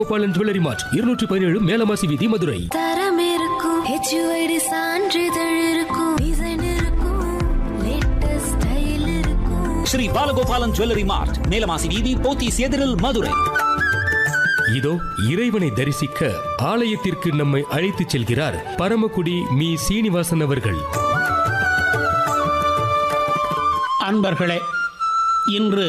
Gopalan jewellery மார்ட் இருநூற்றி பதினேழு மேலமாசி வீதி மதுரை தரம் இருக்கும் ஹெச்யூஐடி சான்றிதழ் இருக்கும் டிசைன் இருக்கும் லேட்டஸ்ட் ஸ்டைல் இருக்கும் ஸ்ரீ பாலகோபாலன் ஜுவல்லரி மார்ட் மேலமாசி வீதி போத்தீஸ் எதிரில் மதுரை இதோ இறைவனை தரிசிக்க ஆலயத்திற்கு நம்மை அழைத்துச் செல்கிறார் பரமக்குடி மீ சீனிவாசன் அவர்கள் அன்பர்களே இன்று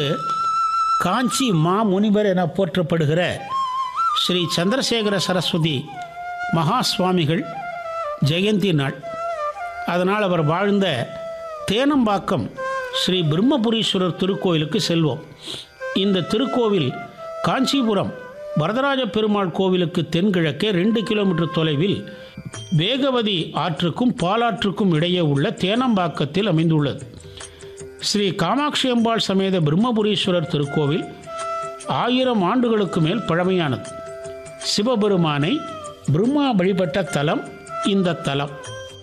காஞ்சி மாமுனிவர் என போற்றப்படுகிற ஸ்ரீ சந்திரசேகர சரஸ்வதி மகா சுவாமிகள் ஜெயந்தி நாள் அதனால் அவர் வாழ்ந்த தேனம்பாக்கம் ஸ்ரீ பிரம்மபுரீஸ்வரர் திருக்கோயிலுக்கு செல்வோம் இந்த திருக்கோவில் காஞ்சிபுரம் வரதராஜ பெருமாள் கோவிலுக்கு தென்கிழக்கே ரெண்டு கிலோமீட்டர் தொலைவில் வேகவதி ஆற்றுக்கும் பாலாற்றுக்கும் இடையே உள்ள தேனம்பாக்கத்தில் அமைந்துள்ளது ஸ்ரீ காமாட்சி அம்பாள் சமேத பிரம்மபுரீஸ்வரர் திருக்கோவில் ஆயிரம் ஆண்டுகளுக்கு மேல் பழமையானது சிவபெருமானை பிரம்மா வழிபட்ட தலம் இந்த தலம்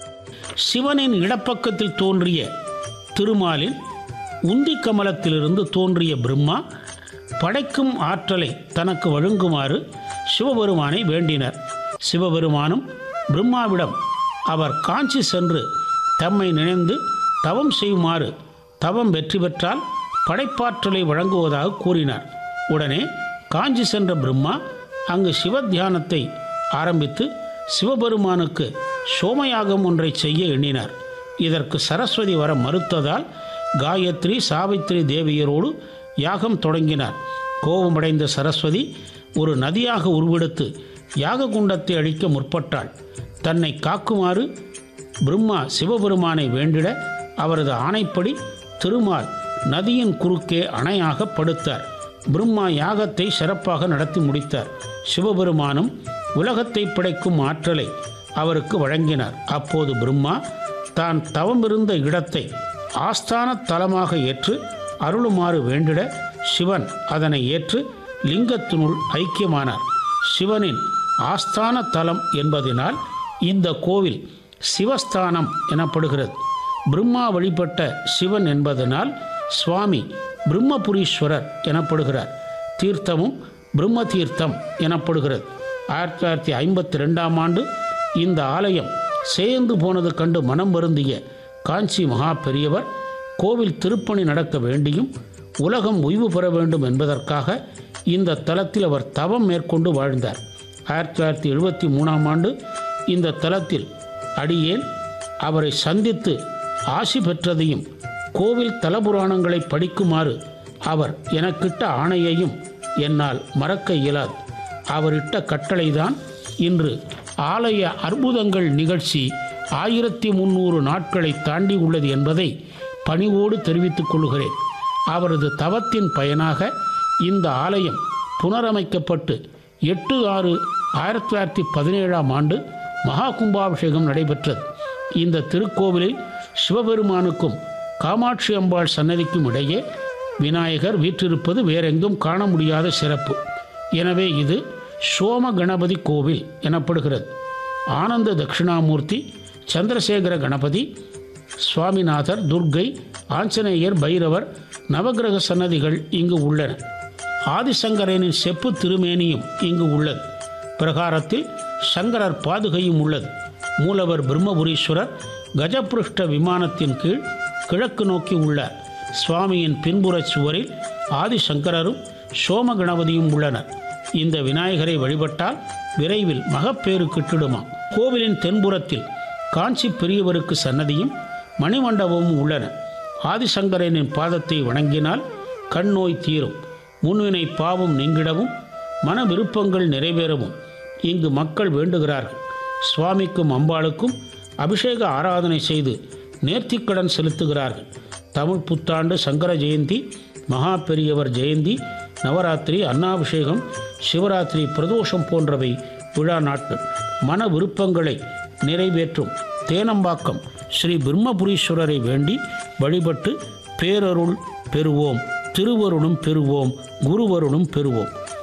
சிவனின் இடப்பக்கத்தில் தோன்றிய திருமாலின் உந்தி கமலத்திலிருந்து தோன்றிய பிரம்மா படைக்கும் ஆற்றலை தனக்கு வழங்குமாறு சிவபெருமானை வேண்டினர் சிவபெருமானும் பிரம்மாவிடம் அவர் காஞ்சி சென்று தம்மை நினைந்து தவம் செய்யுமாறு தவம் வெற்றி பெற்றால் படைப்பாற்றலை வழங்குவதாக கூறினார் உடனே காஞ்சி சென்ற பிரம்மா அங்கு சிவ தியானத்தை ஆரம்பித்து சிவபெருமானுக்கு சோமயாகம் ஒன்றை செய்ய எண்ணினார் இதற்கு சரஸ்வதி வர மறுத்ததால் காயத்ரி சாவித்திரி தேவியரோடு யாகம் தொடங்கினார் கோபமடைந்த சரஸ்வதி ஒரு நதியாக உருவெடுத்து யாக குண்டத்தை அழிக்க முற்பட்டாள் தன்னை காக்குமாறு பிரம்மா சிவபெருமானை வேண்டிட அவரது ஆணைப்படி திருமால் நதியின் குறுக்கே அணையாக படுத்தார் பிரம்மா யாகத்தை சிறப்பாக நடத்தி முடித்தார் சிவபெருமானும் உலகத்தை படைக்கும் ஆற்றலை அவருக்கு வழங்கினார் அப்போது பிரம்மா தான் தவமிருந்த இடத்தை ஆஸ்தான தலமாக ஏற்று அருளுமாறு வேண்டிட சிவன் அதனை ஏற்று லிங்கத்தினுள் ஐக்கியமானார் சிவனின் ஆஸ்தான தலம் என்பதினால் இந்த கோவில் சிவஸ்தானம் எனப்படுகிறது பிரம்மா வழிபட்ட சிவன் என்பதனால் சுவாமி பிரம்மபுரீஸ்வரர் எனப்படுகிறார் தீர்த்தமும் பிரம்ம தீர்த்தம் எனப்படுகிறது ஆயிரத்தி தொள்ளாயிரத்தி ஐம்பத்தி ரெண்டாம் ஆண்டு இந்த ஆலயம் சேர்ந்து போனது கண்டு மனம் வருந்திய காஞ்சி மகா பெரியவர் கோவில் திருப்பணி நடக்க வேண்டியும் உலகம் ஓய்வு பெற வேண்டும் என்பதற்காக இந்த தலத்தில் அவர் தவம் மேற்கொண்டு வாழ்ந்தார் ஆயிரத்தி தொள்ளாயிரத்தி எழுபத்தி மூணாம் ஆண்டு இந்த தலத்தில் அடியேன் அவரை சந்தித்து ஆசி பெற்றதையும் கோவில் தலபுராணங்களை படிக்குமாறு அவர் எனக்கிட்ட ஆணையையும் என்னால் மறக்க இயலாது அவரிட்ட கட்டளைதான் இன்று ஆலய அற்புதங்கள் நிகழ்ச்சி ஆயிரத்தி முந்நூறு நாட்களை தாண்டி உள்ளது என்பதை பணிவோடு தெரிவித்துக் கொள்கிறேன் அவரது தவத்தின் பயனாக இந்த ஆலயம் புனரமைக்கப்பட்டு எட்டு ஆறு ஆயிரத்தி தொள்ளாயிரத்தி பதினேழாம் ஆண்டு மகா கும்பாபிஷேகம் நடைபெற்றது இந்த திருக்கோவிலில் சிவபெருமானுக்கும் காமாட்சி அம்பாள் சன்னதிக்கும் இடையே விநாயகர் வீற்றிருப்பது வேறெங்கும் காண முடியாத சிறப்பு எனவே இது சோம கணபதி கோவில் எனப்படுகிறது ஆனந்த தட்சிணாமூர்த்தி சந்திரசேகர கணபதி சுவாமிநாதர் துர்க்கை ஆஞ்சநேயர் பைரவர் நவக்கிரக சன்னதிகள் இங்கு உள்ளன ஆதிசங்கரனின் செப்பு திருமேனியும் இங்கு உள்ளது பிரகாரத்தில் சங்கரர் பாதுகையும் உள்ளது மூலவர் பிரம்மபுரீஸ்வரர் கஜபிருஷ்ட விமானத்தின் கீழ் கிழக்கு நோக்கி உள்ளார் சுவாமியின் பின்புறச் சுவரில் ஆதிசங்கரரும் சோம கணபதியும் உள்ளனர் இந்த விநாயகரை வழிபட்டால் விரைவில் மகப்பேறு கிட்டிடுமாம் கோவிலின் தென்புறத்தில் காஞ்சி பெரியவருக்கு சன்னதியும் மணிமண்டபமும் உள்ளன ஆதிசங்கரனின் பாதத்தை வணங்கினால் கண் நோய் தீரும் முன்வினை பாவம் நீங்கிடவும் மன விருப்பங்கள் நிறைவேறவும் இங்கு மக்கள் வேண்டுகிறார்கள் சுவாமிக்கும் அம்பாளுக்கும் அபிஷேக ஆராதனை செய்து நேர்த்திக்கடன் செலுத்துகிறார்கள் தமிழ் புத்தாண்டு சங்கர ஜெயந்தி மகா பெரியவர் ஜெயந்தி நவராத்திரி அன்னாபிஷேகம் சிவராத்திரி பிரதோஷம் போன்றவை விழா நாட்கள் மன விருப்பங்களை நிறைவேற்றும் தேனம்பாக்கம் ஸ்ரீ பிரம்மபுரீஸ்வரரை வேண்டி வழிபட்டு பேரருள் பெறுவோம் திருவருளும் பெறுவோம் குருவருளும் பெறுவோம்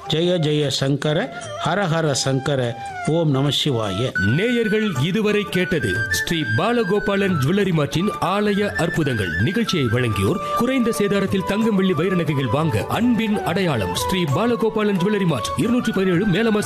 ஜெய ஜெய சங்கர ஹர ஹர சங்கர ஓம் நம சிவாய நேயர்கள் இதுவரை கேட்டது ஸ்ரீ பாலகோபாலன் ஜுவல்லரி மார்ட்டின் ஆலய அற்புதங்கள் நிகழ்ச்சியை வழங்கியோர் குறைந்த சேதாரத்தில் தங்கம் வெள்ளி வைர நகைகள் வாங்க அன்பின் அடையாளம் ஸ்ரீ பாலகோபாலன் ஜுவல்லரி மார்ட் இருநூற்றி பதினேழு மேலமாசி